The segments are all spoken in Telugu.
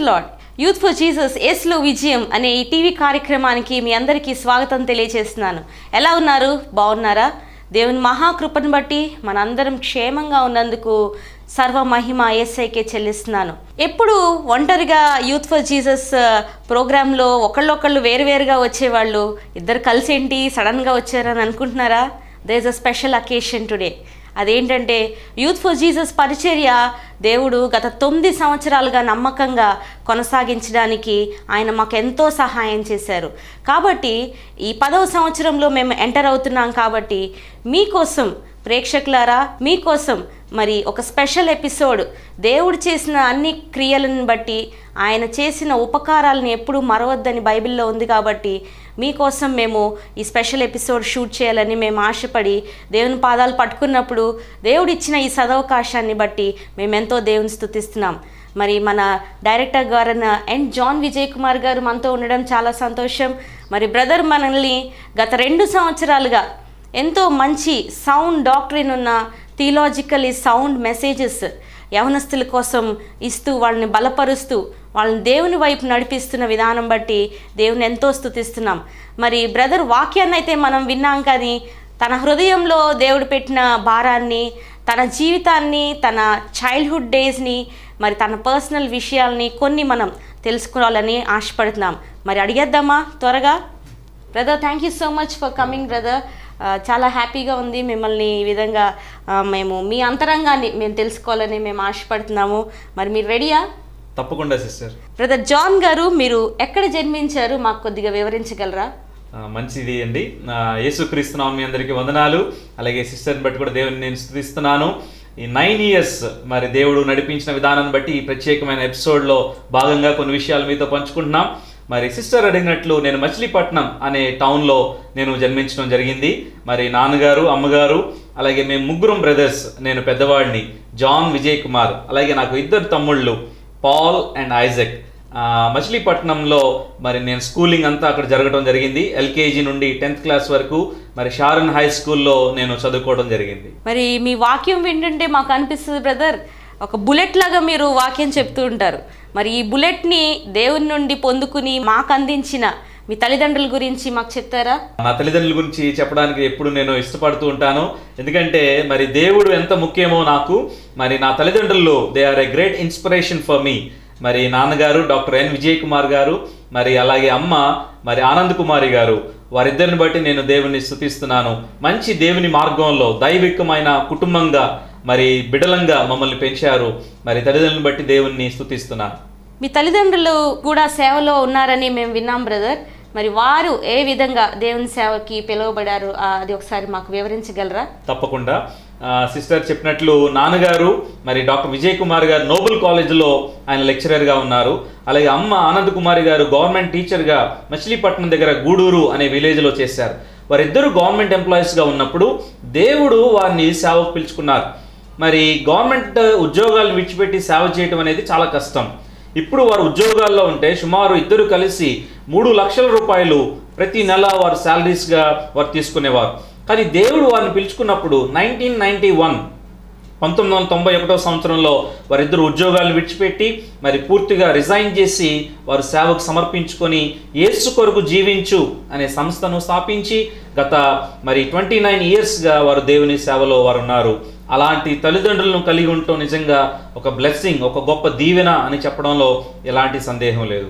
లాడ్ యూత్ ఫర్ జీసస్ ఎస్లో విజయం అనే ఈ టీవీ కార్యక్రమానికి మీ అందరికీ స్వాగతం తెలియజేస్తున్నాను ఎలా ఉన్నారు బాగున్నారా దేవుని మహాకృపను బట్టి మనందరం క్షేమంగా ఉన్నందుకు సర్వ మహిమ ఏసైకే చెల్లిస్తున్నాను ఎప్పుడు ఒంటరిగా యూత్ ఫర్ జీసస్ ప్రోగ్రాంలో ఒకళ్ళొకళ్ళు వేరువేరుగా వచ్చేవాళ్ళు ఇద్దరు కలిసి ఏంటి సడన్గా వచ్చారని అనుకుంటున్నారా there is a special occasion today అదేంటంటే యూత్ ఫర్ జీసస్ పరిచర్య దేవుడు గత తొమ్మిది సంవత్సరాలుగా నమ్మకంగా కొనసాగించడానికి ఆయన మాకు ఎంతో సహాయం చేశారు కాబట్టి ఈ పదవ సంవత్సరంలో మేము ఎంటర్ అవుతున్నాం కాబట్టి మీకోసం ప్రేక్షకులారా మీకోసం మరి ఒక స్పెషల్ ఎపిసోడ్ దేవుడు చేసిన అన్ని క్రియలను బట్టి ఆయన చేసిన ఉపకారాలను ఎప్పుడూ మరవద్దని బైబిల్లో ఉంది కాబట్టి మీకోసం మేము ఈ స్పెషల్ ఎపిసోడ్ షూట్ చేయాలని మేము ఆశపడి దేవుని పాదాలు పట్టుకున్నప్పుడు దేవుడు ఇచ్చిన ఈ సదవకాశాన్ని బట్టి మేము ఎంతో దేవుని స్థుతిస్తున్నాం మరి మన డైరెక్టర్ గారైన ఎన్ జాన్ విజయ్ కుమార్ గారు మనతో ఉండడం చాలా సంతోషం మరి బ్రదర్ మనల్ని గత రెండు సంవత్సరాలుగా ఎంతో మంచి సౌండ్ డాక్టరీన్ ఉన్న థియలాజికలీ సౌండ్ మెసేజెస్ యవనస్తుల కోసం ఇస్తూ వాళ్ళని బలపరుస్తూ వాళ్ళని దేవుని వైపు నడిపిస్తున్న విధానం బట్టి దేవుని ఎంతో స్థుతిస్తున్నాం మరి బ్రదర్ వాక్యాన్ని అయితే మనం విన్నాం కానీ తన హృదయంలో దేవుడు పెట్టిన భారాన్ని తన జీవితాన్ని తన చైల్డ్హుడ్ డేస్ని మరి తన పర్సనల్ విషయాల్ని కొన్ని మనం తెలుసుకోవాలని ఆశపడుతున్నాం మరి అడిగేద్దామా త్వరగా brother thank you so much for coming brother చాలా హ్యాపీగా ఉంది మిమ్మల్ని ఈ విధంగా ఆ, మేము మీ అంతరంగాన్ని మేము తెలుసుకోవాలని మేము ఆశపడుతున్నాము మరి మీరు రెడీయా తప్పకుండా సిస్టర్ బ్రదర్ జాన్ గారు మీరు ఎక్కడ జన్మించారు మాకు కొద్దిగా వివరించగలరా ఆ, మంచిది అండి ఆ, యేసుక్రీస్తునామం మీ అందరికీ వందనాలు అలాగే సిస్టర్ని బట్టి కూడా దేవుని నేను స్థుతిస్తున్నాను ఈ నైన్ ఇయర్స్ మరి దేవుడు నడిపించిన విధానాన్ని బట్టి ఈ ప్రత్యేకమైన ఎపిసోడ్లో భాగంగా కొన్ని విషయాలు మీతో పంచుకుంటున్నాం మరి సిస్టర్ అడిగినట్లు నేను మచిలీపట్నం అనే టౌన్లో నేను జన్మించడం జరిగింది మరి నాన్నగారు అమ్మగారు అలాగే మేము ముగ్గురం బ్రదర్స్ నేను పెద్దవాడిని జాన్ విజయ్ కుమార్ అలాగే నాకు ఇద్దరు తమ్ముళ్ళు పాల్ అండ్ ఐజక్ ఆ, మచిలీపట్నంలో మరి నేను స్కూలింగ్ అంతా అక్కడ జరగడం జరిగింది ఎల్కేజీ నుండి టెన్త్ క్లాస్ వరకు మరి షారన్ హై స్కూల్లో నేను చదువుకోవడం జరిగింది మరి మీ వాక్యం వింటుంటే మాకు అనిపిస్తుంది బ్రదర్ ఒక బుల్లెట్ లాగా మీరు వాక్యం చెప్తూ ఉంటారు మరి ఈ బుల్లెట్ని దేవుని నుండి పొందుకుని మాకు అందించిన మీ తల్లిదండ్రుల గురించి మాకు చెప్తారా నా తల్లిదండ్రుల గురించి చెప్పడానికి ఎప్పుడు నేను ఇష్టపడుతూ ఉంటాను ఎందుకంటే మరి దేవుడు ఎంత ముఖ్యమో నాకు మరి నా తల్లిదండ్రులు they are a great inspiration for me మరి నాన్నగారు డాక్టర్ ఎన్ విజయ్ కుమార్ గారు మరి అలాగే అమ్మ మరి ఆనంద్ కుమారి గారు వారిద్దరిని బట్టి నేను దేవుని స్థుతిస్తున్నాను మంచి దేవుని మార్గంలో దైవికమైన కుటుంబంగా మరి బిడలంగా మమ్మల్ని పెంచారు మరి తల్లిదండ్రులను బట్టి దేవుణ్ణి స్థుతిస్తున్నాను మీ తల్లిదండ్రులు కూడా సేవలో ఉన్నారని మేము విన్నాం బ్రదర్ మరి వారు ఏ విధంగా దేవుని సేవకి పిలువబడారు ఆ, అది ఒకసారి మాకు వివరించగలరా తప్పకుండా ఆ, సిస్టర్ చెప్పినట్లు నాన్నగారు మరి డాక్టర్ విజయ్ కుమార్ గారు నోబుల్ కాలేజీలో ఆయన లెక్చరర్గా ఉన్నారు అలాగే అమ్మ ఆనంద్ కుమారి గారు గవర్నమెంట్ టీచర్గా మచిలీపట్నం దగ్గర గూడూరు అనే విలేజ్లో చేశారు వారిద్దరూ గవర్నమెంట్ ఎంప్లాయీస్గా ఉన్నప్పుడు దేవుడు వారిని సేవకు పిలుచుకున్నారు మరి గవర్నమెంట్ ఉద్యోగాలు విడిచిపెట్టి సేవ చేయడం అనేది చాలా కష్టం ఇప్పుడు వారు ఉద్యోగాల్లో ఉంటే సుమారు ఇద్దరు కలిసి మూడు లక్షల రూపాయలు ప్రతి నెల వారు శాలరీస్గా వారు తీసుకునేవారు కానీ దేవుడు వారిని పిలుచుకున్నప్పుడు నైన్టీన్ నైన్టీ వన్ పంతొమ్మిది వందల తొంభై ఒకటో సంవత్సరంలో వారిద్దరు ఉద్యోగాలు విడిచిపెట్టి మరి పూర్తిగా రిజైన్ చేసి వారు సేవకు సమర్పించుకొని యేసు కొరకు జీవించు అనే సంస్థను స్థాపించి గత మరి ట్వంటీ నైన్ ఇయర్స్గా వారు దేవుని సేవలో వారు ఉన్నారు అలాంటి తల్లిదండ్రులను కలిగి ఉండటం నిజంగా ఒక బ్లెస్సింగ్ ఒక గొప్ప దీవెన అని చెప్పడంలో ఎలాంటి సందేహం లేదు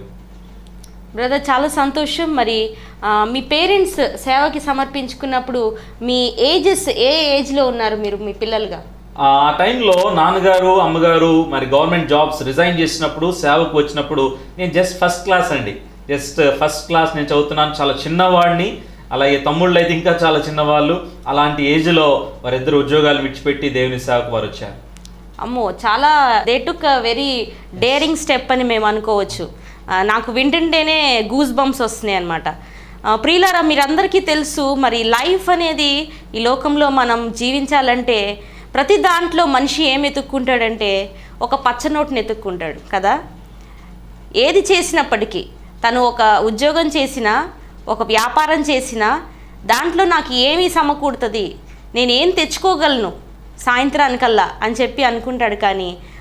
బ్రదర్ చాలా సంతోషం మరి ఆ, మీ పేరెంట్స్ సేవకి సమర్పించుకున్నప్పుడు మీ ఏజెస్ ఏ ఏజ్లో ఉన్నారు మీరు మీ పిల్లలుగా ఆ టైంలో నాన్నగారు అమ్మగారు మరి గవర్నమెంట్ జాబ్స్ రిజైన్ చేసినప్పుడు సేవకు వచ్చినప్పుడు నేను జస్ట్ ఫస్ట్ క్లాస్ అండి జస్ట్ ఫస్ట్ క్లాస్ నేను చదువుతున్నాను చాలా చిన్నవాడిని అలాగే తమ్ముళ్ళు అయితే ఇంకా చాలా చిన్నవాళ్ళు అలాంటి ఏజ్లో వారిద్దరు ఉద్యోగాలు విడిచిపెట్టి దేవుని సేవకు వారు వచ్చారు అమ్మో చాలా they took very daring step అని మేము అనుకోవచ్చు ఆ, నాకు వింటుంటేనే గూస్ బంప్స్ వస్తున్నాయి అనమాట ప్రియులారా మీరందరికీ తెలుసు మరి లైఫ్ అనేది ఈ లోకంలో మనం జీవించాలంటే ప్రతి దాంట్లో మనిషి ఏం ఎత్తుక్కుంటాడంటే ఒక పచ్చనోటుని ఎత్తుక్కుంటాడు కదా ఏది చేసినప్పటికీ తను ఒక ఉద్యోగం చేసినా ఒక వ్యాపారం చేసినా దాంట్లో నాకు ఏమీ సమకూడుతుంది నేనేం తెచ్చుకోగలను సాయంత్రానికల్లా అని చెప్పి అనుకుంటాడు కానీ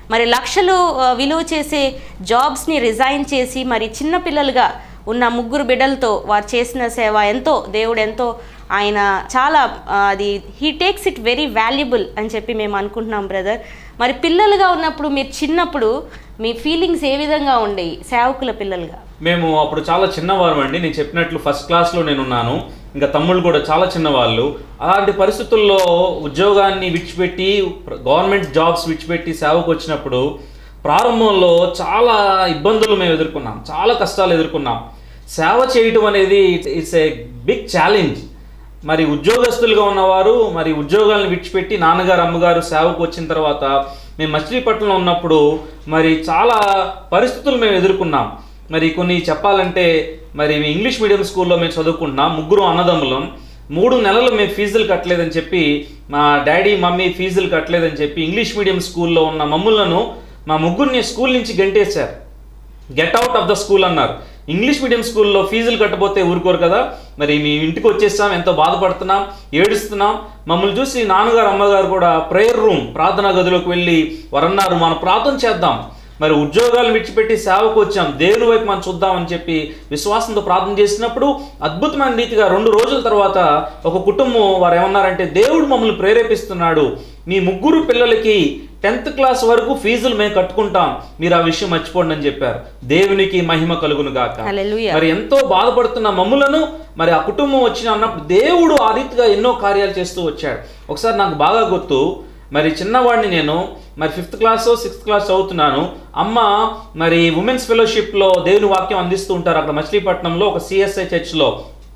మరి లక్షలు ఆ, విలువ చేసే జాబ్స్ని రిజైన్ చేసి మరి చిన్న పిల్లలుగా ఉన్న ముగ్గురు బిడ్డలతో వారు చేసిన సేవ ఎంతో దేవుడు ఎంతో ఆయన చాలా ఆ, అది he takes it very valuable అని చెప్పి మేము అనుకుంటున్నాం బ్రదర్ మరి పిల్లలుగా ఉన్నప్పుడు మీరు చిన్నప్పుడు మీ ఫీలింగ్స్ ఏ విధంగా ఉండేవి సేవకుల పిల్లలుగా మేము అప్పుడు చాలా చిన్నవారు అండి నేను చెప్పినట్లు ఫస్ట్ క్లాస్లో నేను ఉన్నాను ఇంకా తమ్ముళ్ళు కూడా చాలా చిన్నవాళ్ళు అలాంటి పరిస్థితుల్లో ఉద్యోగాన్ని విడిచిపెట్టి గవర్నమెంట్ జాబ్స్ విడిచిపెట్టి సేవకు వచ్చినప్పుడు ప్రారంభంలో చాలా ఇబ్బందులు మేము ఎదుర్కొన్నాం చాలా కష్టాలు ఎదుర్కొన్నాం సేవ చేయటం అనేది ఇట్స్ ఏ బిగ్ ఛాలెంజ్ మరి ఉద్యోగస్తులుగా ఉన్నవారు మరి ఉద్యోగాలను విడిచిపెట్టి నాన్నగారు అమ్మగారు సేవకు వచ్చిన తర్వాత మేము మచిలీపట్నంలో ఉన్నప్పుడు మరి చాలా పరిస్థితులు మేము ఎదుర్కొన్నాం మరి కొన్ని చెప్పాలంటే మరి మేము ఇంగ్లీష్ మీడియం స్కూల్లో మేము చదువుకుంటున్నాం ముగ్గురు అన్నదమ్ములం మూడు నెలలు మేము ఫీజులు కట్టలేదని చెప్పి మా డాడీ మమ్మీ ఫీజులు కట్టలేదని చెప్పి ఇంగ్లీష్ మీడియం స్కూల్లో ఉన్న మమ్ములను మా ముగ్గురిని స్కూల్ నుంచి గంటేశారు get out of the school అన్నారు ఇంగ్లీష్ మీడియం స్కూల్లో ఫీజులు కట్టబోతే ఊరుకోరు కదా మరి మీ ఇంటికి వచ్చేస్తాం ఎంతో బాధపడుతున్నాం ఏడుస్తున్నాం మమ్మల్ని చూసి నాన్నగారు అమ్మగారు కూడా ప్రేయర్ రూమ్ ప్రార్థనా గదిలోకి వెళ్ళి వారన్నారు మనం ప్రార్థన చేద్దాం మరి ఉద్యోగాలు విడిచిపెట్టి సేవకు వచ్చాం దేవుని వైపు మనం చూద్దామని చెప్పి విశ్వాసంతో ప్రార్థన చేసినప్పుడు అద్భుతమైన రీతిగా రెండు రోజుల తర్వాత ఒక కుటుంబం వారు ఏమన్నారంటే దేవుడు మమ్మల్ని ప్రేరేపిస్తున్నాడు మీ ముగ్గురు పిల్లలకి టెన్త్ క్లాస్ వరకు ఫీజులు మేము కట్టుకుంటాం మీరు ఆ విషయం మర్చిపోండి అని చెప్పారు దేవునికి మహిమ కలుగును గాక హల్లెలూయా. మరి ఎంతో బాధపడుతున్న మమ్ములను మరి ఆ కుటుంబం వచ్చిన అన్నప్పుడు దేవుడు ఆ రీతిగా ఎన్నో కార్యాలు చేస్తూ వచ్చాడు ఒకసారి నాకు బాగా గుర్తు మరి చిన్నవాడిని నేను మరి ఫిఫ్త్ క్లాస్ సిక్స్త్ క్లాస్ చదువుతున్నాను అమ్మ మరి ఉమెన్స్ ఫెలోషిప్లో దేవుని వాక్యం అందిస్తూ ఉంటారు అక్కడ మచిలీపట్నంలో ఒక సిఎస్ఐ చర్చ్లో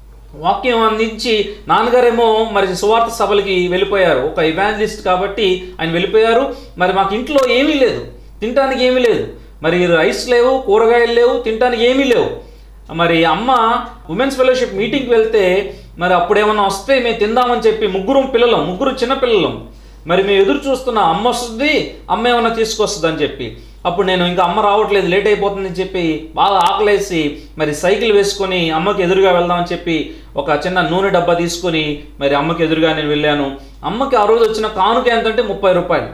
వాక్యం అందించి నాన్నగారేమో మరి సువార్త సభలకి వెళ్ళిపోయారు ఒక ఇవాంజలిస్ట్ కాబట్టి ఆయన వెళ్ళిపోయారు మరి మాకు ఇంట్లో ఏమీ లేదు తినడానికి ఏమీ లేదు మరి రైస్ లేవు కూరగాయలు లేవు తినడానికి ఏమీ లేవు మరి అమ్మ ఉమెన్స్ ఫెలోషిప్ మీటింగ్కి వెళ్తే మరి అప్పుడు ఏమన్నా వస్తే మేము తిందామని చెప్పి ముగ్గురు పిల్లలం ముగ్గురు చిన్న పిల్లలం మరి మేము ఎదురు చూస్తున్న అమ్మ వస్తుంది అమ్మ ఏమన్నా తీసుకొస్తుంది అని చెప్పి అప్పుడు నేను ఇంకా అమ్మ రావట్లేదు లేట్ అయిపోతుందని చెప్పి బాగా ఆకలేసి మరి సైకిల్ వేసుకొని అమ్మకి ఎదురుగా వెళ్దామని చెప్పి ఒక చిన్న నూనె డబ్బా తీసుకొని మరి అమ్మకి ఎదురుగా నేను వెళ్ళాను అమ్మకి ఆ రోజు వచ్చిన కానుక ఎంతంటే ముప్పై రూపాయలు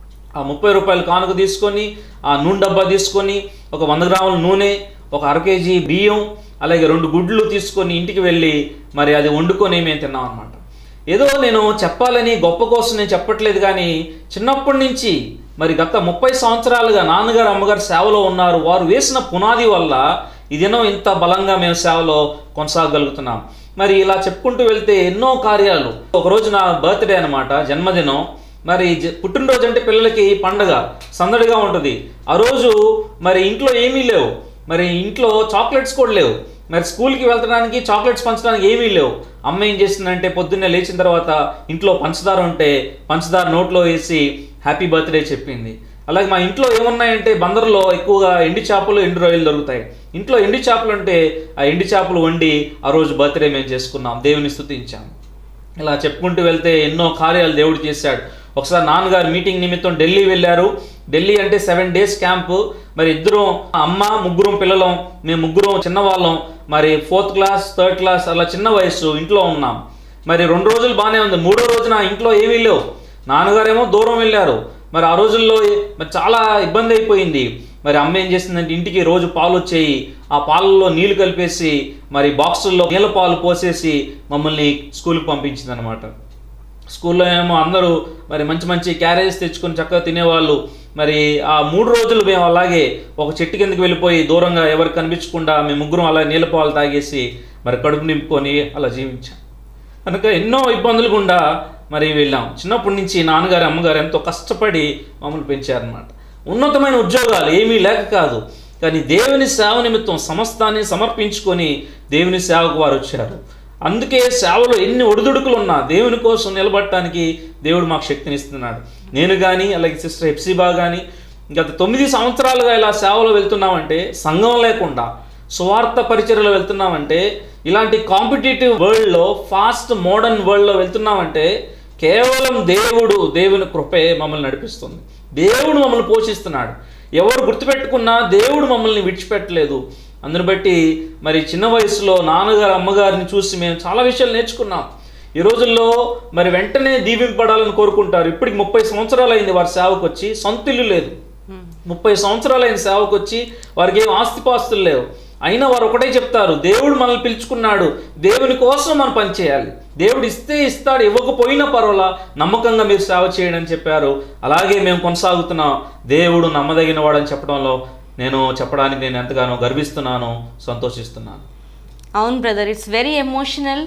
ఆ ముప్పై రూపాయలు కానుక తీసుకొని ఆ నూనె డబ్బా తీసుకొని ఒక వంద గ్రాముల నూనె ఒక అర కేజీ బియ్యం అలాగే రెండు గుడ్లు తీసుకొని ఇంటికి వెళ్ళి మరి అది వండుకొని మేము తిన్నాం అనమాట ఏదో నేను చెప్పాలని గొప్ప కోసం నేను చెప్పట్లేదు కానీ చిన్నప్పటి నుంచి మరి గత ముప్పై సంవత్సరాలుగా నాన్నగారు అమ్మగారు సేవలో ఉన్నారు వారు వేసిన పునాది వల్ల ఈ దినం ఇంత బలంగా మేము సేవలో కొనసాగలుగుతున్నాం మరి ఇలా చెప్పుకుంటూ వెళ్తే ఎన్నో కార్యాలు ఒకరోజు నా బర్త్డే అనమాట జన్మదినం మరి జ- పుట్టినరోజు అంటే పిల్లలకి పండగ సందడిగా ఉంటుంది ఆ రోజు మరి ఇంట్లో ఏమీ లేవు మరి ఇంట్లో చాక్లెట్స్ కూడా లేవు మరి స్కూల్కి వెళ్తడానికి చాక్లెట్స్ పంచడానికి ఏమీ లేవు అమ్మ ఏం చేసిందంటే పొద్దున్నే లేచిన తర్వాత ఇంట్లో పంచదార ఉంటే పంచదార నోట్లో వేసి హ్యాపీ బర్త్డే చెప్పింది అలాగే మా ఇంట్లో ఏమున్నాయంటే బందర్లో ఎక్కువగా ఎండి చేపలు ఎండు రొయ్యలు దొరుకుతాయి ఇంట్లో ఎండి చేపలు ఉంటే ఆ ఎండి చేపలు వండి ఆ రోజు బర్త్డే మేము చేసుకున్నాం దేవుని స్తుతించాం ఇలా చెప్పుకుంటూ వెళ్తే ఎన్నో కార్యాలు దేవుడు చేశాడు ఒకసారి నాన్నగారు మీటింగ్ నిమిత్తం ఢిల్లీ వెళ్ళారు ఢిల్లీ అంటే సెవెన్ డేస్ క్యాంపు మరి ఇద్దరం అమ్మ ముగ్గురం పిల్లలం మేము ముగ్గురం చిన్నవాళ్ళం మరి ఫోర్త్ క్లాస్ థర్డ్ క్లాస్ అలా చిన్న వయసు ఇంట్లో ఉన్నాం మరి రెండు రోజులు బాగానే ఉంది మూడో రోజున ఇంట్లో ఏమీ లేవు నాన్నగారేమో దూరం వెళ్ళారు మరి ఆ రోజుల్లో మరి చాలా ఇబ్బంది అయిపోయింది మరి అమ్మ ఏం చేసిందంటే ఇంటికి రోజు పాలు వచ్చేయి ఆ పాలలో నీళ్లు కలిపేసి మరి బాక్సుల్లో నీళ్ళ పాలు పోసేసి మమ్మల్ని స్కూల్కి పంపించింది అనమాట స్కూల్లో ఏమో అందరూ మరి మంచి మంచి క్యారేజ్ తెచ్చుకొని చక్కగా తినేవాళ్ళు మరి ఆ మూడు రోజులు మేము అలాగే ఒక చెట్టు కిందకి వెళ్ళిపోయి దూరంగా ఎవరికి కనిపించకుండా మేము ముగ్గురం అలా నీళ్ళ పాలు తాగేసి మరి కడుపు నింపుకొని అలా జీవించాం కనుక ఎన్నో ఇబ్బందులు గుండా మరి వెళ్ళాం చిన్నప్పటి నుంచి నాన్నగారు అమ్మగారు ఎంతో కష్టపడి మమ్మల్ని పెంచారనమాట ఉన్నతమైన ఉద్యోగాలు ఏమీ లేక కాదు కానీ దేవుని సేవ నిమిత్తం సమస్తాన్ని సమర్పించుకొని దేవుని సేవకు వారు వచ్చారు అందుకే సేవలో ఎన్ని ఒడిదుడుకులు ఉన్నా దేవుని కోసం నిలబడటానికి దేవుడు మాకు శక్తినిస్తున్నాడు నేను కానీ అలాగే సిస్టర్ హెప్సిబా కానీ గత తొమ్మిది సంవత్సరాలుగా ఇలా సేవలో వెళ్తున్నామంటే సంఘం లేకుండా స్వార్థ పరిచర్యలో వెళ్తున్నామంటే ఇలాంటి కాంపిటేటివ్ వరల్డ్లో ఫాస్ట్ మోడర్న్ వరల్డ్లో వెళ్తున్నామంటే కేవలం దేవుడు దేవుని కృపే మమ్మల్ని నడిపిస్తుంది దేవుడు మమ్మల్ని పోషిస్తున్నాడు ఎవరు గుర్తుపెట్టుకున్నా దేవుడు మమ్మల్ని విడిచిపెట్టలేదు అందుని బట్టి మరి చిన్న వయసులో నాన్నగారు అమ్మగారిని చూసి మేము చాలా విషయాలు నేర్చుకున్నాం ఈ రోజుల్లో మరి వెంటనే దీవింపడాలని కోరుకుంటారు ఇప్పటికి ముప్పై సంవత్సరాలు అయింది వారి సేవకు వచ్చి సొంత ఇల్లు లేదు ముప్పై సంవత్సరాలు ఆయన సేవకు వచ్చి వారికి ఏం ఆస్తిపాస్తులు లేవు అయినా వారు ఒకటే చెప్తారు దేవుడు మనల్ని పిలుచుకున్నాడు దేవుని కోసం మనం పనిచేయాలి దేవుడు ఇస్తే ఇస్తాడు ఇవ్వకపోయినా పర్వాలా నమ్మకంగా మీరు సేవ చేయండి అని చెప్పారు అలాగే మేము కొనసాగుతున్నాం దేవుడు నమ్మదగిన వాడని చెప్పడంలో నేను చెప్పడానికి నేను ఎంతగానో గర్విస్తున్నాను సంతోషిస్తున్నాను అవును బ్రదర్ ఇట్స్ వెరీ ఎమోషనల్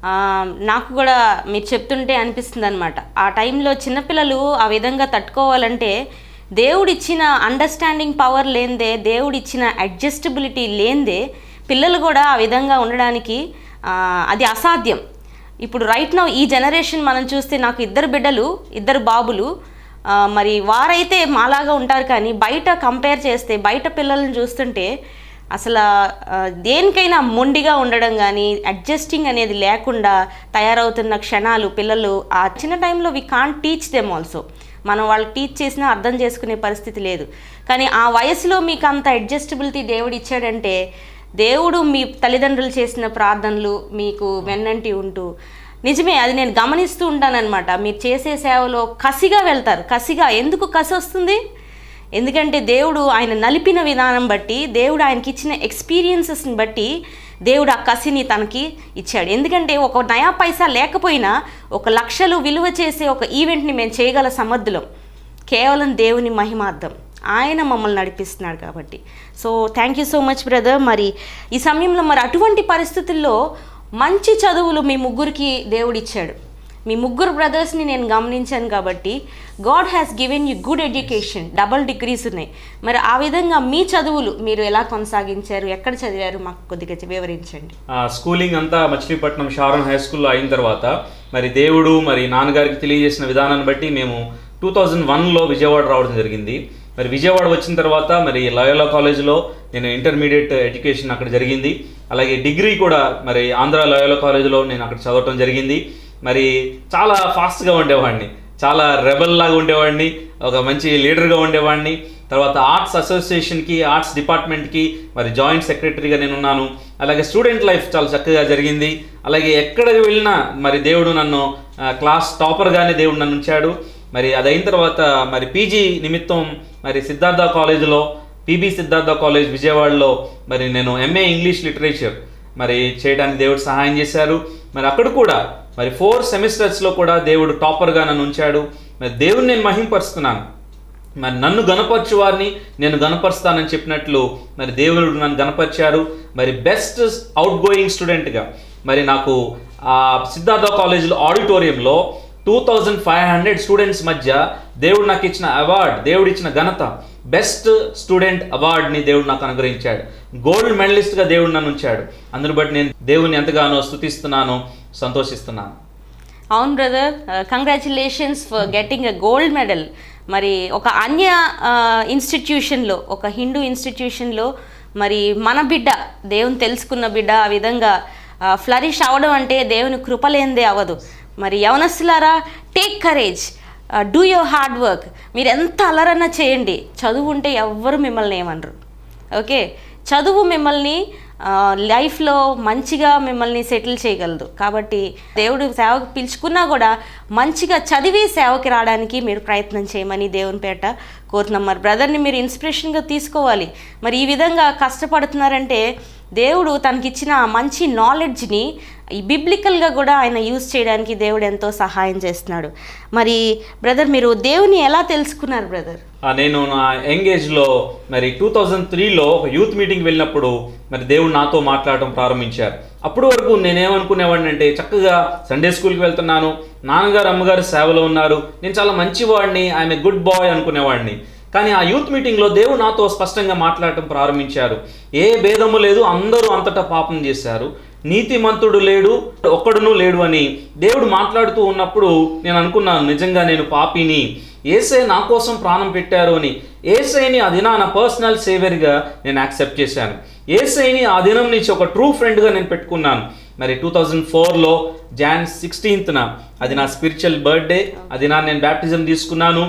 నాకు కూడా మీరు చెప్తుంటే అనిపిస్తుంది అనమాట ఆ టైంలో చిన్నపిల్లలు ఆ విధంగా తట్టుకోవాలంటే దేవుడిచ్చిన అండర్స్టాండింగ్ పవర్ లేనిదే దేవుడిచ్చిన అడ్జస్టబిలిటీ లేనిదే పిల్లలు కూడా ఆ విధంగా ఉండడానికి ఆ, అది అసాధ్యం ఇప్పుడు రైట్ నౌ ఈ జనరేషన్ మనం చూస్తే నాకు ఇద్దరు బిడ్డలు ఇద్దరు బాబులు ఆ, మరి వారైతే మాలాగా ఉంటారు కానీ బయట కంపేర్ చేస్తే బయట పిల్లల్ని చూస్తుంటే అసలు ఆ, దేనికైనా మొండిగా ఉండడం కానీ అడ్జస్టింగ్ అనేది లేకుండా తయారవుతున్న క్షణాలు పిల్లలు ఆ చిన్న టైంలో we can't teach them also మనం వాళ్ళకి టీచ్ చేసినా అర్థం చేసుకునే పరిస్థితి లేదు కానీ ఆ వయసులో మీకు అంత అడ్జస్టబిలిటీ దేవుడు ఇచ్చాడంటే దేవుడు మీ తల్లిదండ్రులు చేసిన ప్రార్థనలు మీకు వెన్నంటి ఉంటూ నిజమే అది నేను గమనిస్తూ ఉంటానన్నమాట మీరు చేసే సేవలో కసిగా వెళ్తారు కసిగా ఎందుకు కసి వస్తుంది ఎందుకంటే దేవుడు ఆయన నలిపిన విధానం బట్టి దేవుడు ఆయనకి ఇచ్చిన ఎక్స్పీరియన్సెస్ని బట్టి దేవుడు ఆ కసిని తనకి ఇచ్చాడు ఎందుకంటే ఒక నయా పైసా లేకపోయినా ఒక లక్షలు విలువ చేసే ఒక ఈవెంట్ని మేము చేయగల సమర్థులం కేవలం దేవుని మహిమార్థం ఆయన మమ్మల్ని నడిపిస్తున్నాడు కాబట్టి so thank you so much brother మరి ఈ సమయంలో మరి అటువంటి పరిస్థితుల్లో మంచి చదువులు మీ ముగ్గురికి దేవుడు ఇచ్చాడు మీ ముగ్గురు బ్రదర్స్ని నేను గమనించాను కాబట్టి God has given you good education double degrees ఉన్నాయి మరి ఆ విధంగా మీ చదువులు మీరు ఎలా కొనసాగించారు ఎక్కడ చదివారు మాకు కొద్దిగా వివరించండి ఆ, స్కూలింగ్ అంతా మచిలీపట్నం షారన్ హై స్కూల్లో అయిన తర్వాత మరి దేవుడు మరి నాన్నగారికి తెలియజేసిన విధానాన్ని బట్టి మేము టూ థౌజండ్ వన్లో విజయవాడ రావడం జరిగింది మరి విజయవాడ వచ్చిన తర్వాత మరి లయోలా కాలేజ్లో నేను ఇంటర్మీడియట్ ఎడ్యుకేషన్ అక్కడ జరిగింది అలాగే డిగ్రీ కూడా మరి ఆంధ్ర లయోలా కాలేజ్లో నేను అక్కడ చదవటం జరిగింది మరి చాలా ఫాస్ట్గా ఉండేవాడిని చాలా రెబల్ లాగా ఉండేవాడిని ఒక మంచి లీడర్గా ఉండేవాడిని తర్వాత ఆర్ట్స్ అసోసియేషన్కి ఆర్ట్స్ డిపార్ట్మెంట్కి మరి జాయింట్ సెక్రటరీగా నేను ఉన్నాను అలాగే స్టూడెంట్ లైఫ్ చాలా చక్కగా జరిగింది అలాగే ఎక్కడికి వెళ్ళినా మరి దేవుడు నన్ను ఆ, క్లాస్ టాపర్గానే దేవుడు నన్ను ఉంచాడు మరి అది అయిన తర్వాత మరి పీజీ నిమిత్తం మరి సిద్ధార్థ కాలేజీలో పీబీ సిద్ధార్థ కాలేజ్ విజయవాడలో మరి నేను ఎంఏ ఇంగ్లీష్ లిటరేచర్ మరి చేయడానికి దేవుడు సహాయం చేశారు మరి అక్కడ కూడా మరి ఫోర్ సెమిస్టర్స్లో కూడా దేవుడు టాపర్గా నన్ను ఉంచాడు మరి దేవుడిని నేను మహింపరుస్తున్నాను మరి నన్ను గనపరచు వారిని నేను గనపరుస్తానని చెప్పినట్లు మరి దేవుడు నన్ను గనపరిచారు మరి బెస్ట్ అవుట్ గోయింగ్ స్టూడెంట్గా మరి నాకు ఆ సిద్ధార్థ కాలేజీలో ఆడిటోరియంలో two thousand five hundred students మధ్య దేవుడు నాకు ఇచ్చిన అవార్డ్ దేవుడు ఇచ్చిన ఘనత బెస్ట్ స్టూడెంట్ అవార్డ్ని దేవుడు నాకు అనుగ్రహించాడు గోల్డ్ మెడలిస్ట్గా దేవుడు నన్ను ఉంచాడు అందుని బట్టి నేను దేవుని ఎంతగానో స్తుతిస్తున్నాను సంతోషిస్తున్నాను అవును brother congratulations for getting a gold medal మరి ఒక అన్య ఇన్స్టిట్యూషన్లో ఒక హిందూ ఇన్స్టిట్యూషన్లో మరి మన బిడ్డ దేవుని తెలుసుకున్న బిడ్డ ఆ విధంగా ఫ్లరిష్ అవ్వడం అంటే దేవుని కృపలేందే అవ్వదు మరి యవనస్తులారా take courage do your hard work మీరు ఎంత అలరన్నా చేయండి చదువు ఉంటే ఎవ్వరు మిమ్మల్ని ఏమనరు ఓకే చదువు మిమ్మల్ని ఆ, లైఫ్లో మంచిగా మిమ్మల్ని సెటిల్ చేయగలదు కాబట్టి దేవుడు సేవకు పిలుచుకున్నా కూడా మంచిగా చదివి సేవకి రావడానికి మీరు ప్రయత్నం చేయమని దేవుని పేట కోరుతున్నాం మరి బ్రదర్ని మీరు ఇన్స్పిరేషన్గా తీసుకోవాలి మరి ఈ విధంగా కష్టపడుతున్నారంటే దేవుడు తనకిచ్చిన ఆ మంచి నాలెడ్జ్ని ఈ బిబ్లికల్గా కూడా ఆయన యూజ్ చేయడానికి దేవుడు ఎంతో సహాయం చేస్తున్నాడు మరి బ్రదర్ మీరు దేవుని ఎలా తెలుసుకున్నారు బ్రదర్ ఆ, నేను నా యంగ్ ఏజ్లో మరి టూ థౌజండ్ త్రీలో ఒక యూత్ మీటింగ్ వెళ్ళినప్పుడు మరి దేవుడు నాతో మాట్లాడటం ప్రారంభించారు అప్పటి వరకు నేనేమనుకునేవాడిని అంటే చక్కగా సండే స్కూల్కి వెళ్తున్నాను నాన్నగారు అమ్మగారు సేవలో ఉన్నారు నేను చాలా మంచివాడిని ఐఎమ్ ఏ గుడ్ బాయ్ అనుకునేవాడిని కానీ ఆ యూత్ మీటింగ్లో దేవుడు నాతో స్పష్టంగా మాట్లాడటం ప్రారంభించారు ఏ భేదము లేదు అందరూ అంతటా పాపం చేశారు నీతిమంతుడు లేడు ఒక్కడును లేడు అని దేవుడు మాట్లాడుతూ ఉన్నప్పుడు నేను అనుకున్నాను నిజంగా నేను పాపిని ఏసే నా కోసం ప్రాణం పెట్టారు అని ఏసైని ఆ దినాన పర్సనల్ సేవియర్గా నేను యాక్సెప్ట్ చేశాను ఏసైని ఆ దినం నుంచి ఒక ట్రూ ఫ్రెండ్గా నేను పెట్టుకున్నాను మరి టూ థౌజండ్ ఫోర్లో జాన్ సిక్స్టీన్త్న అది నా స్పిరిచువల్ బర్త్డే అది నా నేను బ్యాప్టిజం తీసుకున్నాను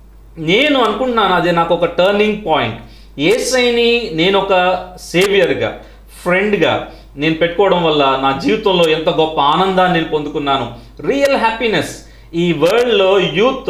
నేను అనుకుంటున్నాను అది నాకు ఒక టర్నింగ్ పాయింట్ ఏసైని నేను ఒక సేవియర్గా ఫ్రెండ్గా నేను పెట్టుకోవడం వల్ల నా జీవితంలో ఎంత గొప్ప ఆనందాన్ని నేను పొందుకున్నాను రియల్ హ్యాపీనెస్ ఈ వరల్డ్లో యూత్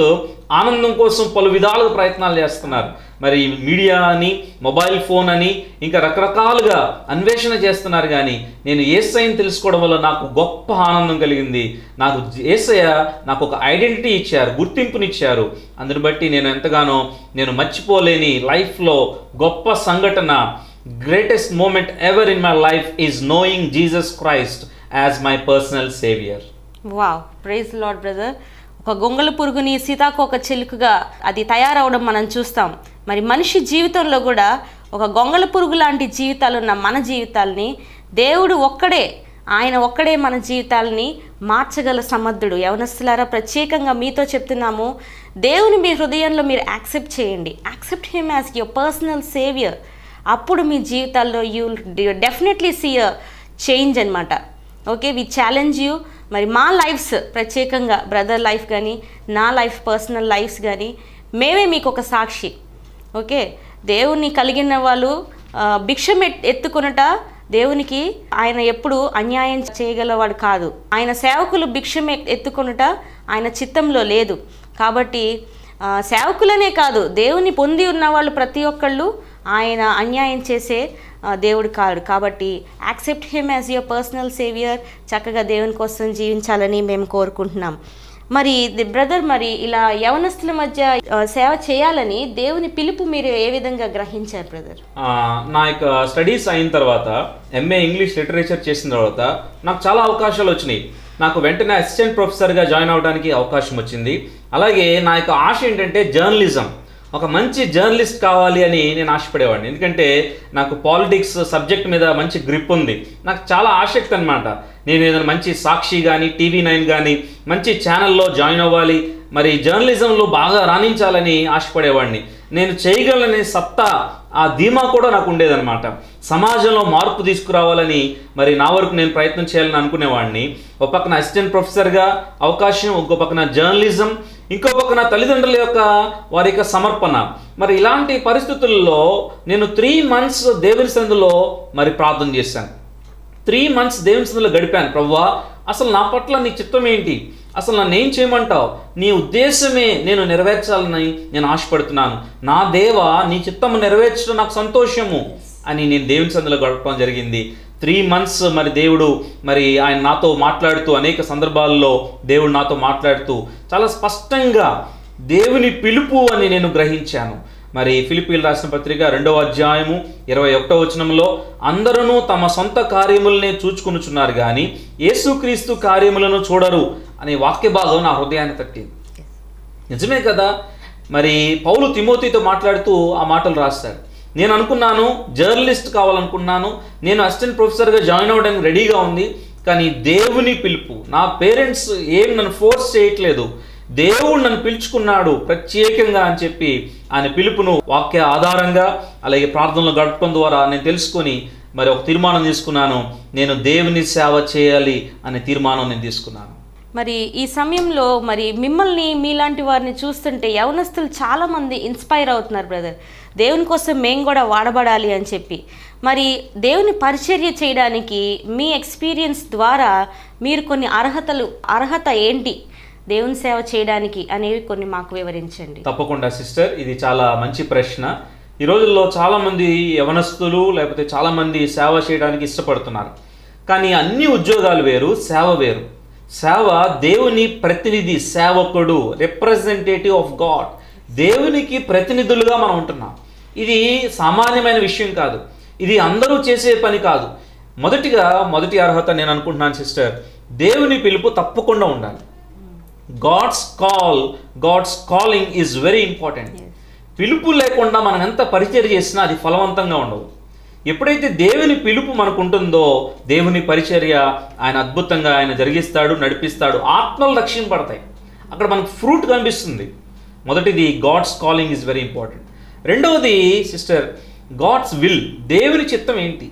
ఆనందం కోసం పలు విధాలుగా ప్రయత్నాలు చేస్తున్నారు మరి మీడియా అని మొబైల్ ఫోన్ అని ఇంకా రకరకాలుగా అన్వేషణ చేస్తున్నారు కానీ నేను ఏసైని తెలుసుకోవడం వల్ల నాకు గొప్ప ఆనందం కలిగింది నాకు ఏసయ్య నాకు ఒక ఐడెంటిటీ ఇచ్చారు గుర్తింపునిచ్చారు అందుని బట్టి నేను ఎంతగానో నేను మర్చిపోలేని లైఫ్లో గొప్ప సంఘటన greatest moment ever in my life is knowing Jesus Christ as my personal saviour wow praise Lord brother ఒక గొంగళ పురుగుని సీతాకోక చిలుకగా అది తయారవడం మనం చూస్తాం మరి మనిషి జీవితంలో కూడా ఒక గొంగళ పురుగు లాంటి జీవితాలు ఉన్న మన జీవితాల్ని దేవుడు ఒక్కడే ఆయన ఒక్కడే మన జీవితాలని మార్చగల సమర్థుడు యవనస్తులారా ప్రత్యేకంగా మీతో చెప్తున్నాము దేవుని మీ హృదయంలో మీరు యాక్సెప్ట్ చేయండి accept him as your personal saviour అప్పుడు మీ జీవితాల్లో you definitely see a change అనమాట ఓకే వి ఛాలెంజ్ యూ మరి మా లైఫ్స్ ప్రత్యేకంగా బ్రదర్ లైఫ్ కానీ నా లైఫ్ పర్సనల్ లైఫ్స్ కానీ మేమే మీకు ఒక సాక్షి ఓకే దేవుని కలిగిన వాళ్ళు ఆ, భిక్షం ఎత్- ఎత్తుకొనుట దేవునికి ఆయన ఎప్పుడు అన్యాయం చేయగలవాడు కాదు ఆయన సేవకులు భిక్షం ఎత్- ఎత్తుకొనుట ఆయన చిత్తంలో లేదు కాబట్టి ఆ, సేవకులనే కాదు దేవుని పొంది ఉన్న వాళ్ళు ప్రతి ఒక్కళ్ళు ఆయన అన్యాయం చేసే ఆ, దేవుడు కాడు కాబట్టి accept him as your personal saviour చక్కగా దేవుని కోసం జీవించాలని మేము కోరుకుంటున్నాం మరి బ్రదర్ మరి ఇలా యవనస్తుల మధ్య ఆ, సేవ చేయాలని దేవుని పిలుపు మీరు ఏ విధంగా గ్రహించారు బ్రదర్ ఆ, నా యొక్క స్టడీస్ అయిన తర్వాత ఎంఏ ఇంగ్లీష్ లిటరేచర్ చేసిన తర్వాత నాకు చాలా అవకాశాలు వచ్చినాయి నాకు వెంటనే అసిస్టెంట్ ప్రొఫెసర్గా జాయిన్ అవ్వడానికి అవకాశం వచ్చింది అలాగే నా యొక్క ఆశ ఏంటంటే జర్నలిజం ఒక మంచి జర్నలిస్ట్ కావాలి అని నేను ఆశపడేవాడిని ఎందుకంటే నాకు పాలిటిక్స్ సబ్జెక్ట్ మీద మంచి గ్రిప్ ఉంది నాకు చాలా ఆసక్తి అనమాట నేను ఏదైనా మంచి సాక్షి కానీ టీవీ నైన్ కానీ మంచి ఛానల్లో జాయిన్ అవ్వాలి మరి జర్నలిజంలో బాగా రాణించాలని ఆశపడేవాడిని నేను చేయగలనే సత్తా ఆ ధీమా కూడా నాకు ఉండేదన్నమాట సమాజంలో మార్పు తీసుకురావాలని మరి నా వరకు నేను ప్రయత్నం చేయాలని అనుకునేవాడిని ఒక పక్కన అసిస్టెంట్ ప్రొఫెసర్గా అవకాశం ఇంకో పక్కన జర్నలిజం ఇంకో పక్కన తల్లిదండ్రుల యొక్క వారి యొక్క సమర్పణ మరి ఇలాంటి పరిస్థితుల్లో నేను త్రీ మంత్స్ దేవుని సందులో మరి ప్రార్థన చేశాను త్రీ మంత్స్ దేవుని సందులో గడిపాను ప్రవ్వా అసలు నా పట్ల నీ చిత్తం ఏంటి అసలు నన్ను ఏం చేయమంటావు నీ ఉద్దేశమే నేను నెరవేర్చాలని నేను ఆశపడుతున్నాను నా దేవ నీ చిత్తము నెరవేర్చడం నాకు సంతోషము అని నేను దేవుని సందులో గడపడం జరిగింది త్రీ మంత్స్ మరి దేవుడు మరి ఆయన నాతో మాట్లాడుతూ అనేక సందర్భాల్లో దేవుడు నాతో మాట్లాడుతూ చాలా స్పష్టంగా దేవుని పిలుపు అని నేను గ్రహించాను మరి ఫిలిపీలు రాసిన పత్రిక రెండవ అధ్యాయము ఇరవై ఒకటో వచనంలో అందరూ తమ సొంత కార్యములనే చూచుకొనుచున్నారు కానీ యేసుక్రీస్తు కార్యములను చూడరు అనే వాక్య భాగం నా హృదయాన్ని తట్టింది నిజమే కదా మరి పౌలు తిమోతితో మాట్లాడుతూ ఆ మాటలు రాస్తాడు నేను అనుకున్నాను జర్నలిస్ట్ కావాలనుకున్నాను నేను అసిస్టెంట్ ప్రొఫెసర్గా జాయిన్ అవ్వడానికి రెడీగా ఉంది కానీ దేవుని పిలుపు నా పేరెంట్స్ ఏం నన్ను ఫోర్స్ చేయట్లేదు దేవుడు నన్ను పిలుచుకున్నాడు ప్రత్యేకంగా అని చెప్పి ఆయన పిలుపును వాక్య ఆధారంగా అలాగే ప్రార్థనలు గడపడం ద్వారా నేను తెలుసుకొని మరి ఒక తీర్మానం తీసుకున్నాను నేను దేవుని సేవ చేయాలి అనే తీర్మానం నేను తీసుకున్నాను మరి ఈ సమయంలో మరి మిమ్మల్ని మీలాంటి వారిని చూస్తుంటే యవనస్తులు చాలామంది ఇన్స్పైర్ అవుతున్నారు బ్రదర్ దేవుని కోసం మేము కూడా వాడబడాలి అని చెప్పి మరి దేవుని పరిచర్య చేయడానికి మీ ఎక్స్పీరియన్స్ ద్వారా మీరు కొన్ని అర్హతలు అర్హత ఏంటి దేవుని సేవ చేయడానికి అనేవి కొన్ని మాకు వివరించండి తప్పకుండా సిస్టర్ ఇది చాలా మంచి ప్రశ్న ఈ రోజుల్లో చాలామంది యవనస్తులు లేకపోతే చాలామంది సేవ చేయడానికి ఇష్టపడుతున్నారు కానీ అన్ని ఉద్యోగాలు వేరు సేవ వేరు సేవ దేవుని ప్రతినిధి సేవకుడు రిప్రజెంటేటివ్ ఆఫ్ గాడ్ దేవునికి ప్రతినిధులుగా మనం ఉంటున్నాం ఇది సామాన్యమైన విషయం కాదు ఇది అందరూ చేసే పని కాదు మొదటిగా మొదటి అర్హత నేను అనుకుంటున్నాను సిస్టర్ దేవుని పిలుపు తప్పకుండా ఉండాలి God's call God's calling is very important పిలుపు లేకుండా మనం ఎంత పరిచయం చేసినా అది ఫలవంతంగా ఉండదు ఎప్పుడైతే దేవుని పిలుపు మనకు ఉంటుందో దేవుని పరిచర్య ఆయన అద్భుతంగా ఆయన జరిగిస్తాడు నడిపిస్తాడు ఆత్మలు రక్షింపడతాయి అక్కడ మనకు ఫ్రూట్ కనిపిస్తుంది మొదటిది God's calling is very important రెండవది సిస్టర్ గాడ్స్ విల్ దేవుని చిత్తం ఏంటి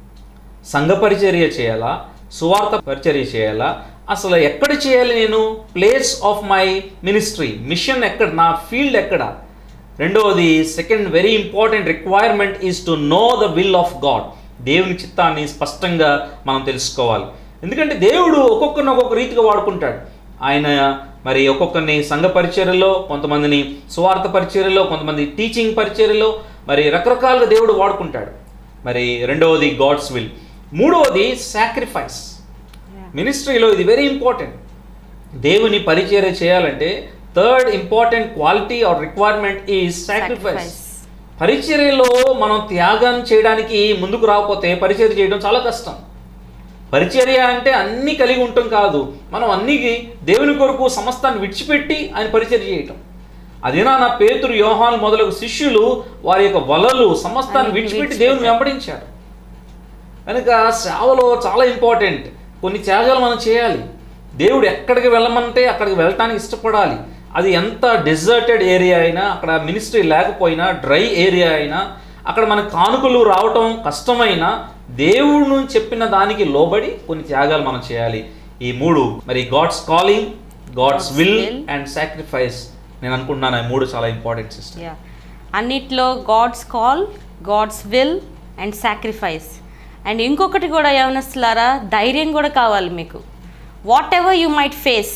సంఘ పరిచర్య చేయాలా సువార్త పరిచర్య చేయాలా అసలు ఎక్కడ చేయాలి నేను place of my ministry mission ఎక్కడ నా ఫీల్డ్ ఎక్కడ రెండవది second very important requirement is to know the will of God దేవుని చిత్తాన్ని స్పష్టంగా మనం తెలుసుకోవాలి ఎందుకంటే దేవుడు ఒక్కొక్కరిని ఒక్కొక్క రీతిగా వాడుకుంటాడు ఆయన మరి ఒక్కొక్కరిని సంఘ పరిచర్యలో కొంతమందిని స్వార్థ పరిచర్యలో కొంతమంది టీచింగ్ పరిచర్యలో మరి రకరకాలుగా దేవుడు వాడుకుంటాడు మరి రెండవది గాడ్స్ విల్ మూడవది సాక్రిఫైస్ మినిస్ట్రీలో ఇది వెరీ ఇంపార్టెంట్ దేవుని పరిచర్య చేయాలంటే third important quality or requirement is sacrifice Sacrifice. పరిచర్యలో మనం త్యాగం చేయడానికి ముందుకు రాకపోతే పరిచర్య చేయడం చాలా కష్టం పరిచర్య అంటే అన్నీ కలిగి ఉండటం కాదు మనం అన్ని దేవుని కొరకు సమస్తాన్ని విడిచిపెట్టి ఆయన పరిచర్య చేయటం అదేనా నా పేతురు యోహాన్ మొదలగు శిష్యులు వారి యొక్క వలలు సమస్తాన్ని అన్నిటిని విడిచిపెట్టి దేవుని వెంబడించారు కనుక సేవలో చాలా ఇంపార్టెంట్ కొన్ని త్యాగాలు మనం చేయాలి దేవుడు ఎక్కడికి వెళ్ళమంటే అక్కడికి వెళ్ళటానికి ఇష్టపడాలి అది ఎంత డెజర్టెడ్ ఏరియా అయినా అక్కడ మినిస్ట్రీ లేకపోయినా డ్రై ఏరియా అయినా అక్కడ మన కానుకలు రావటం కష్టమైనా దేవుడు నుంచి చెప్పిన దానికి లోబడి కొన్ని త్యాగాలు మనం చేయాలి ఈ మూడు మరి God's calling God's God's will will. And sacrifice నేను అనుకుంటున్నాను ఈ మూడు చాలా ఇంపార్టెంట్ సిస్టమ్ యా అన్నిట్లో God's call God's will and sacrifice and ఇంకొకటి కూడా యవనస్తులారా ధైర్యం కూడా కావాలి మీకు whatever you might face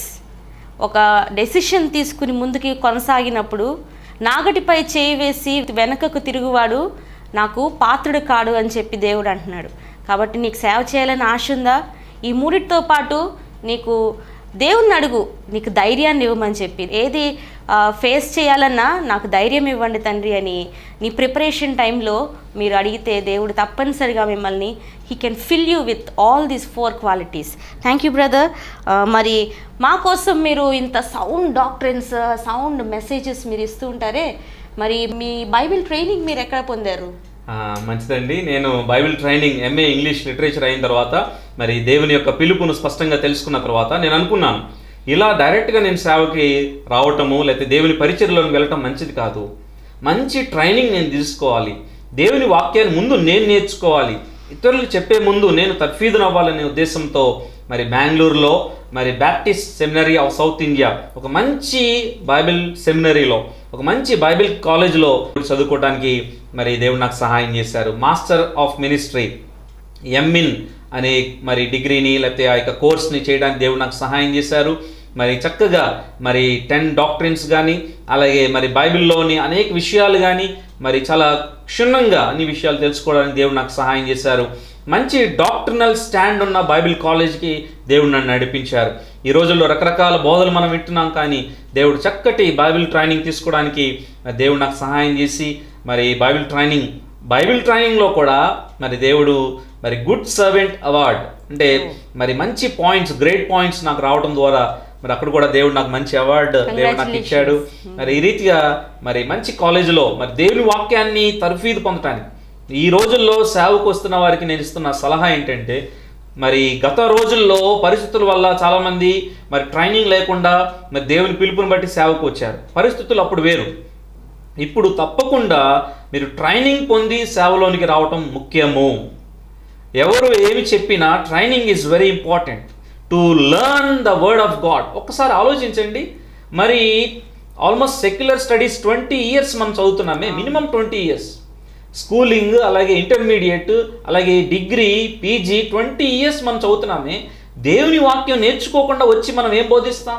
ఒక డెసిషన్ తీసుకుని ముందుకి కొనసాగినప్పుడు నాగటిపై చేయి వేసి వెనకకు తిరుగువాడు నాకు పాత్రుడు కాడు అని చెప్పి దేవుడు అంటున్నాడు కాబట్టి నీకు సేవ చేయాలని ఆశ ఉందా ఈ మూడిటితో పాటు నీకు దేవుణ్ణి అడుగు నీకు ధైర్యాన్ని ఇవ్వమని చెప్పి ఏది ఫేస్ చేయాలన్నా నాకు ధైర్యం ఇవ్వండి తండ్రి అని నీ ప్రిపరేషన్ టైంలో మీరు అడిగితే దేవుడు తప్పనిసరిగా మిమ్మల్ని he can fill you with all these four qualities thank you brother మరి మా కోసం మీరు ఇంత సౌండ్ డాక్టరెన్స్ సౌండ్ మెసేజెస్ మీరు ఇస్తూ ఉంటారే మరి మీ బైబిల్ ట్రైనింగ్ మీరు ఎక్కడ పొందారు ఆ, మంచిదండి నేను Bible training MA English literature అయిన తర్వాత మరి దేవుని యొక్క పిలుపును స్పష్టంగా తెలుసుకున్న తర్వాత నేను అనుకున్నాను ఇలా డైరెక్ట్గా నేను సేవకి రావటము లేకపోతే దేవుని పరిచయలోకి వెళ్ళటం మంచిది కాదు మంచి ట్రైనింగ్ నేను తీసుకోవాలి దేవుని వాక్యాన్ని ముందు నేను నేర్చుకోవాలి ఇతరులకు చెప్పే ముందు నేను తర్ఫీదును అవ్వాలనే ఉద్దేశంతో మరి బెంగళూరులో మరి Baptist seminary of South India ఒక మంచి బైబిల్ సెమినరీలో ఒక మంచి బైబిల్ కాలేజ్లో చదువుకోవడానికి మరి దేవుడు నాకు సహాయం చేశారు మాస్టర్ ఆఫ్ మినిస్ట్రీ ఎంఇన్ అనే మరి డిగ్రీని లేకపోతే ఆ యొక్క కోర్స్ని చేయడానికి దేవుడు నాకు సహాయం చేశారు మరి చక్కగా మరి టెన్ డాక్టరీన్స్ కానీ అలాగే మరి బైబిల్లోని అనేక విషయాలు కానీ మరి చాలా క్షుణ్ణంగా అన్ని విషయాలు తెలుసుకోవడానికి దేవుడు నాకు సహాయం చేశారు మంచి డాక్టర్నల్ స్టాండ్ ఉన్న బైబిల్ కాలేజ్కి దేవుడు నన్ను నడిపించారు ఈ రోజుల్లో రకరకాల బోధలు మనం వింటున్నాం కానీ దేవుడు చక్కటి బైబిల్ ట్రైనింగ్ తీసుకోవడానికి మరి దేవుడు నాకు సహాయం చేసి మరి బైబిల్ ట్రైనింగ్ బైబిల్ ట్రైనింగ్లో కూడా మరి దేవుడు మరి గుడ్ సర్వెంట్ అవార్డ్ అంటే మరి మంచి పాయింట్స్ గ్రేట్ పాయింట్స్ నాకు రావడం ద్వారా మరి అక్కడ కూడా దేవుడు నాకు మంచి అవార్డు దేవుడు నాకు ఇచ్చాడు మరి ఈ రీతిగా మరి మంచి కాలేజీలో మరి దేవుని వాక్యాన్ని తర్ఫీదు పొందటానికి ఈ రోజుల్లో సేవకు వస్తున్న వారికి నేను ఇస్తున్న సలహా ఏంటంటే మరి గత రోజుల్లో పరిస్థితుల వల్ల చాలామంది మరి ట్రైనింగ్ లేకుండా మరి దేవుని పిలుపుని బట్టి సేవకు వచ్చారు పరిస్థితులు అప్పుడు వేరు ఇప్పుడు తప్పకుండా మీరు ట్రైనింగ్ పొంది సేవలోనికి రావటం ముఖ్యము ఎవరు ఏమి చెప్పినా training is very important to learn the word of God ఒక్కసారి ఆలోచించండి మరి almost secular studies twenty years మనం చదువుతున్నామే మినిమం ట్వంటీ ఇయర్స్ స్కూలింగ్ అలాగే ఇంటర్మీడియట్ అలాగే డిగ్రీ పీజీ ట్వంటీ ఇయర్స్ మనం చదువుతున్నామే దేవుని వాక్యం నేర్చుకోకుండా వచ్చి మనం ఏం బోధిస్తాం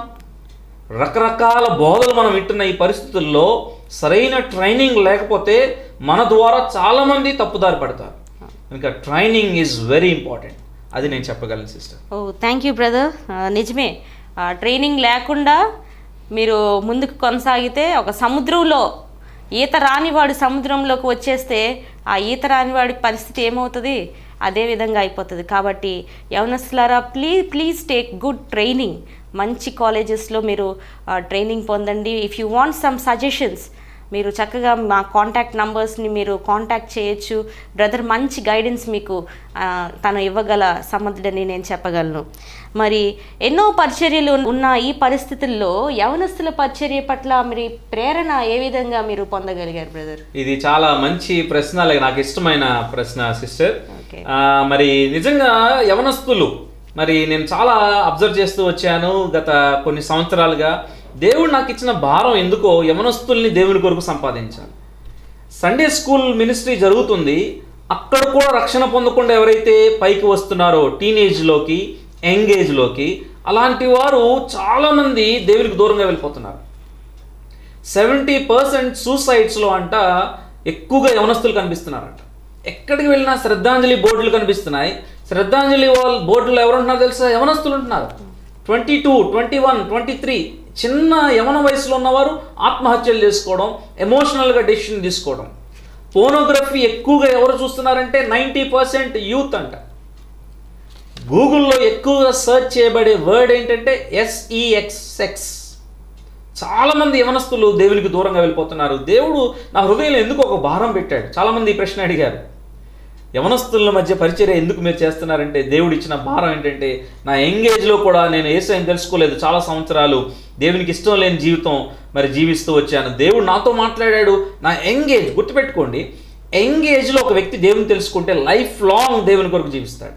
రకరకాల బోధలు మనం వింటున్న ఈ పరిస్థితుల్లో సరైన ట్రైనింగ్ లేకపోతే మన ద్వారా చాలామంది తప్పుదారి పడతారు కనుక ట్రైనింగ్ ఈజ్ వెరీ ఇంపార్టెంట్ అది నేను చెప్పగలను sister oh thank you brother నిజమే ఆ, ట్రైనింగ్ లేకుండా మీరు ముందుకు కొనసాగితే ఒక సముద్రంలో ఈత రానివాడు సముద్రంలోకి వచ్చేస్తే ఆ ఈత రానివాడి పరిస్థితి ఏమవుతుంది అదే విధంగా అయిపోతుంది కాబట్టి యవనస్తులారా please please take good training మంచి కాలేజెస్లో మీరు ట్రైనింగ్ పొందండి if you want some suggestions మీరు చక్కగా మా కాంటాక్ట్ నంబర్స్ని మీరు కాంటాక్ట్ చేయొచ్చు బ్రదర్ మంచి గైడెన్స్ మీకు ఆ, తను ఇవ్వగల సమర్థుడని నేను చెప్పగలను మరి ఎన్నో పరిచర్యలు ఉన్న ఈ పరిస్థితుల్లో యవనస్తుల పరిచర్య పట్ల మీరు ప్రేరణ ఏ విధంగా మీరు పొందగలిగారు బ్రదర్ ఇది చాలా మంచి ప్రశ్న అలాగే నాకు ఇష్టమైన ప్రశ్న సిస్టర్ ఓకే మరి నిజంగా యవనస్తులు మరి నేను చాలా అబ్జర్వ్ చేస్తూ వచ్చాను గత కొన్ని సంవత్సరాలుగా దేవుడు నాకు ఇచ్చిన భారం ఎందుకో యవనస్తుల్ని దేవుని కొరకు సంపాదించాలి సండే స్కూల్ మినిస్ట్రీ జరుగుతుంది అక్కడ కూడా రక్షణ పొందకుండా ఎవరైతే పైకి వస్తున్నారో టీనేజ్లోకి యంగ్ ఏజ్లోకి అలాంటి వారు చాలామంది దేవునికి దూరంగా వెళ్ళిపోతున్నారు సెవెంటీ పర్సెంట్ సూసైడ్స్లో అంట ఎక్కువగా యవనస్తులు కనిపిస్తున్నారంట ఎక్కడికి వెళ్ళినా శ్రద్ధాంజలి బోర్డులు కనిపిస్తున్నాయి శ్రద్ధాంజలి వాళ్ళ బోర్డులో ఎవరు ఉంటున్నారు తెలుసా యవనస్తులు ఉంటున్నారు twenty two twenty one twenty three చిన్న యవన వయసులో ఉన్నవారు ఆత్మహత్యలు చేసుకోవడం ఎమోషనల్గా డెసిషన్ తీసుకోవడం పోనోగ్రఫీ ఎక్కువగా ఎవరు చూస్తున్నారంటే నైంటీ పర్సెంట్ యూత్ అంట గూగుల్లో ఎక్కువగా సెర్చ్ చేయబడే వర్డ్ ఏంటంటే ఎస్ఈఎక్స్ సెక్స్ చాలామంది యవనస్తులు దేవునికి దూరంగా వెళ్ళిపోతున్నారు దేవుడు నా హృదయంలో ఎందుకు ఒక భారం పెట్టాడు చాలామంది ఈ ప్రశ్న అడిగారు యవనస్తుల మధ్య పరిచర్య ఎందుకు మీరు చేస్తున్నారంటే దేవుడు ఇచ్చిన భారం ఏంటంటే నా ఎంగేజ్లో కూడా నేను ఏసైని తెలుసుకోలేదు చాలా సంవత్సరాలు దేవునికి ఇష్టం లేని జీవితం మరి జీవిస్తూ వచ్చాను దేవుడు నాతో మాట్లాడాడు నా ఎంగేజ్ గుర్తుపెట్టుకోండి ఎంగేజ్లో ఒక వ్యక్తి దేవుని తెలుసుకుంటే లైఫ్ లాంగ్ దేవుని కొరకు జీవిస్తాడు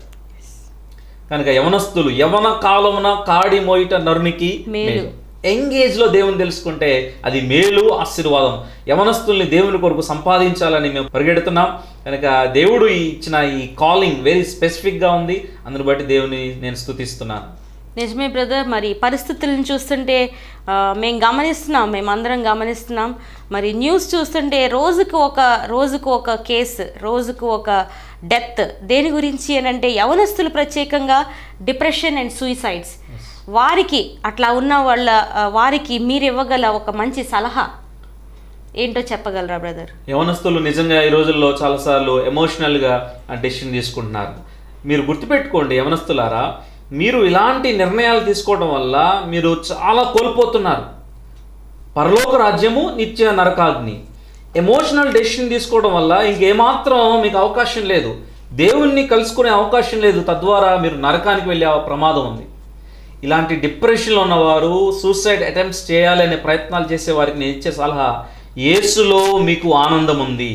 కనుక యవనస్తులు యవన కాలమున కాడి మోయిట నరునికి మేలు. మేలు ఎంగేజ్ లో దేవుని తెలుసుకుంటే అది మేలు ఆశీర్వాదం యవనస్తుల్ని దేవుని కొరకు సంపాదించాలని మేము పరిగెడుతున్నాం కనుక దేవుడు ఈ ఇచ్చిన ఈ కాలింగ్ వెరీ స్పెసిఫిక్ గా ఉంది అందుని బట్టి దేవుని నేను స్తుతిస్తున్నాను నిజమే బ్రదర్ మరి పరిస్థితులను చూస్తుంటే ఆ, మేము గమనిస్తున్నాం మేమందరం గమనిస్తున్నాం మరి న్యూస్ చూస్తుంటే రోజుకు ఒక రోజుకు ఒక కేసు రోజుకు ఒక డెత్ దేని గురించి అని అంటే యవనస్తులు ప్రత్యేకంగా డిప్రెషన్ అండ్ సూయిసైడ్స్ వారికి అట్లా ఉన్న వాళ్ళ ఆ, వారికి మీరు ఇవ్వగల ఒక మంచి సలహా ఏంటో చెప్పగలరా బ్రదర్ యవనస్తులు నిజంగా ఈ రోజుల్లో చాలాసార్లు ఎమోషనల్గా డెసిషన్ తీసుకుంటున్నారు మీరు గుర్తుపెట్టుకోండి యవనస్తులారా మీరు ఇలాంటి నిర్ణయాలు తీసుకోవడం వల్ల మీరు చాలా కోల్పోతున్నారు పరలోక రాజ్యము నిత్య నరకాగ్ని ఎమోషనల్ డెసిషన్ తీసుకోవడం వల్ల ఇంకేమాత్రం మీకు అవకాశం లేదు దేవుణ్ణి కలుసుకునే అవకాశం లేదు తద్వారా మీరు నరకానికి వెళ్ళే ప్రమాదం ఉంది ఇలాంటి డిప్రెషన్లో ఉన్నవారు సూసైడ్ అటెంప్ట్స్ చేయాలనే ప్రయత్నాలు చేసే వారికి నేను ఇచ్చే సలహా యేసులో మీకు ఆనందం ఉంది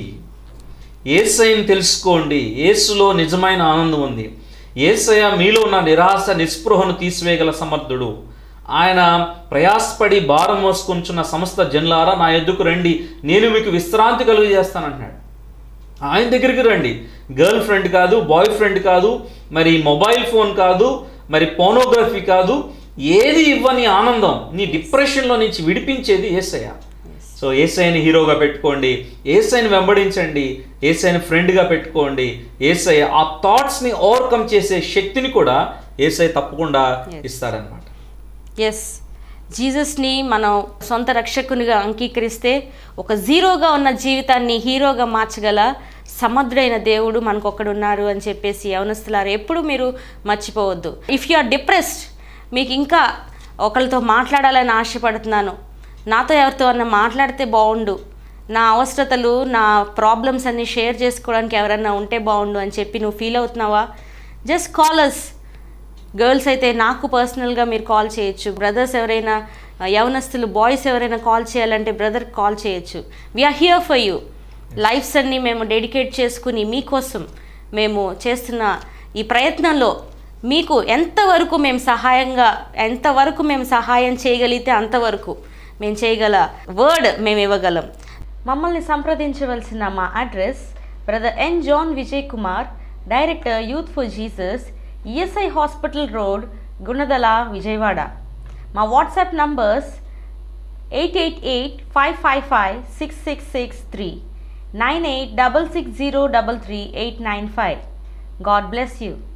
ఏసైని తెలుసుకోండి యేసులో నిజమైన ఆనందం ఉంది ఏసయ మీలో ఉన్న నిరాశ నిస్పృహను తీసివేయగల సమర్థుడు ఆయన ప్రయాసపడి భారం మోసుకుంటున్న సమస్త జన్లారా నా ఎద్దుకు రండి నేను మీకు విశ్రాంతి కలుగు చేస్తానంటున్నాడు ఆయన దగ్గరికి రండి గర్ల్ ఫ్రెండ్ కాదు బాయ్ ఫ్రెండ్ కాదు మరి మొబైల్ ఫోన్ కాదు మరి పోనోగ్రఫీ కాదు ఏది ఇవ్వని ఆనందం నీ డిప్రెషన్లో నుంచి విడిపించేది ఏసయ్య సో ఏసైని హీరోగా పెట్టుకోండి ఏసైని వెంబడించండి ఏసైని ఫ్రెండ్గా పెట్టుకోండి ఏసఐ ఆ థాట్స్ని ఓవర్కమ్ చేసే శక్తిని కూడా ఏసఐ తప్పకుండా ఇస్తారనమాట ఎస్ జీసస్ని మనం సొంత రక్షకునిగా అంగీకరిస్తే ఒక జీరోగా ఉన్న జీవితాన్ని హీరోగా మార్చగల సమర్థుడైన దేవుడు మనకు ఒక్కడున్నారు అని చెప్పేసి యవనస్తులారు ఎప్పుడు మీరు మర్చిపోవద్దు ఇఫ్ యు ఆర్ డిప్రెస్డ్ మీకు ఇంకా ఒకరితో మాట్లాడాలని ఆశపడుతున్నాను నాతో ఎవరితో అన్న మాట్లాడితే బాగుండు నా అవసరతలు నా ప్రాబ్లమ్స్ అన్ని షేర్ చేసుకోవడానికి ఎవరన్నా ఉంటే బాగుండు అని చెప్పి నువ్వు ఫీల్ అవుతున్నావా జస్ట్ కాలర్స్ గర్ల్స్ అయితే నాకు పర్సనల్గా మీరు కాల్ చేయొచ్చు బ్రదర్స్ ఎవరైనా ఆ, యవనస్తులు బాయ్స్ ఎవరైనా కాల్ చేయాలంటే బ్రదర్ కాల్ చేయొచ్చు we are here for you lifes అన్ని మేము డెడికేట్ చేసుకుని మీకోసం మేము చేస్తున్న ఈ ప్రయత్నంలో మీకు ఎంతవరకు మేము సహాయంగా ఎంతవరకు మేము సహాయం చేయగలిగితే అంతవరకు మేము చేయగల వర్డ్ మేము ఇవ్వగలం మమ్మల్ని సంప్రదించవలసిన మా address brother N John Vijay Kumar director youth for Jesus ESI hospital road Gunadala Vijayawada మా WhatsApp numbers eight eight eight five five five six six six three nine eight double six zero double three eight nine five God bless you